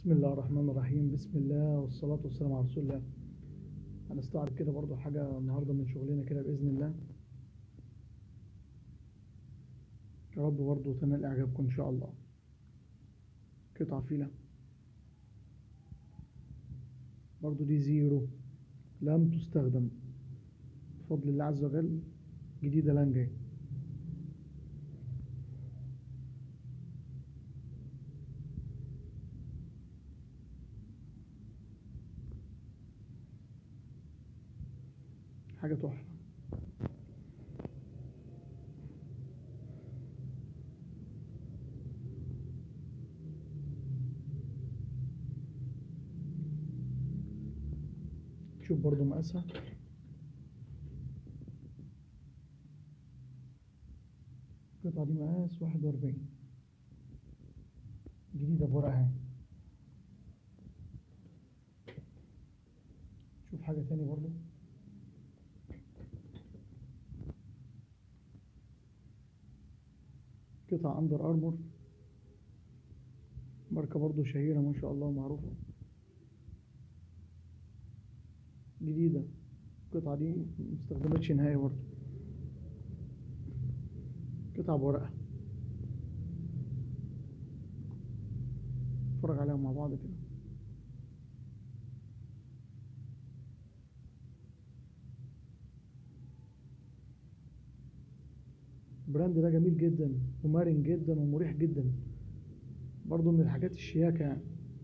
بسم الله الرحمن الرحيم بسم الله والصلاة والسلام على رسول الله هنستعرض كده برضو حاجة النهاردة من شغلنا كده بإذن الله يا رب برضو تنال إعجابكم إن شاء الله قطع فيلة برضو دي زيرو لم تستخدم بفضل الله عز وجل جديدة لان جاي حاجة تحفة شوف برضو مقاسها القطعة دي مقاس واحد وأربعين جديدة بورقها شوف حاجة تاني برضو قطع أندر أرمور ماركة برضو شهيرة ما شاء الله معروفة جديدة القطعة دي مستخدمتش نهائي برضو قطعة بورقة نتفرج عليهم مع بعض كده البراند ده جميل جدا ومرن جدا ومريح جدا برضو من الحاجات الشياكة يعني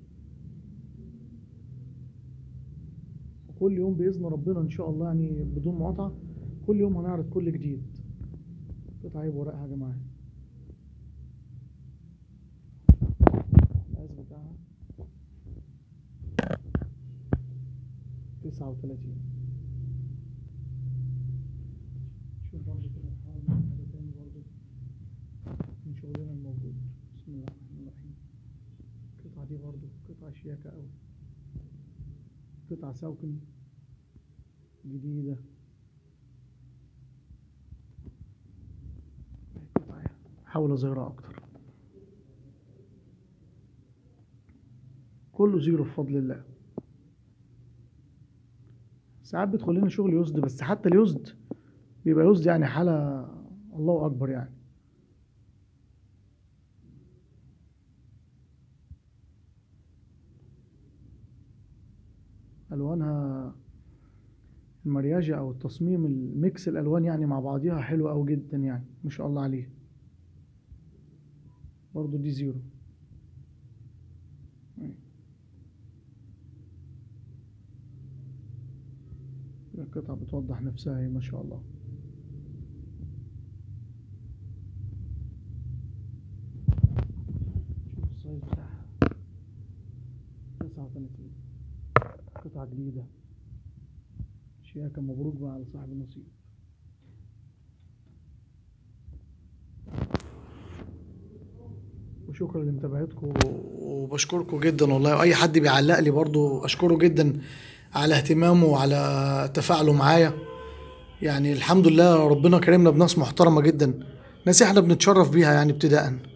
وكل يوم بإذن ربنا إن شاء الله يعني بدون مقاطعة كل يوم هنعرض كل جديد قطعة بورقها يا جماعة المقاس بتاعها تسعة وتلاتين شوف برضو كده نحاول نعمل حاجة تاني برضو من شغلنا الموجود بسم الله الرحمن الرحيم القطعة دي برضو قطعة شياكة أوي قطعة سوكن جديدة قطعة حاول أظهرها أكتر كله زيرو بفضل الله ساعات بيدخل لنا شغل يزد بس حتى اليزد بيبقى يزد يعني حالة الله أكبر يعني ألوانها المرياجة أو التصميم الميكس الألوان يعني مع بعضيها حلو أوي جدا يعني ما شاء الله عليه برضو دي زيرو القطعة بتوضح نفسها هي ما شاء الله شوف السايز بتاعها تسعة وتلاتين قطعة جديدة شياكة مبروك بقى على صاحب النصيب وشكرا لمتابعتكم وبشكركم جدا والله واي حد بيعلق لي برضو اشكره جدا على اهتمامه وعلى تفاعله معايا يعني الحمد لله ربنا كرمنا بناس محترمة جدا ناس احنا بنتشرف بيها يعني ابتداءً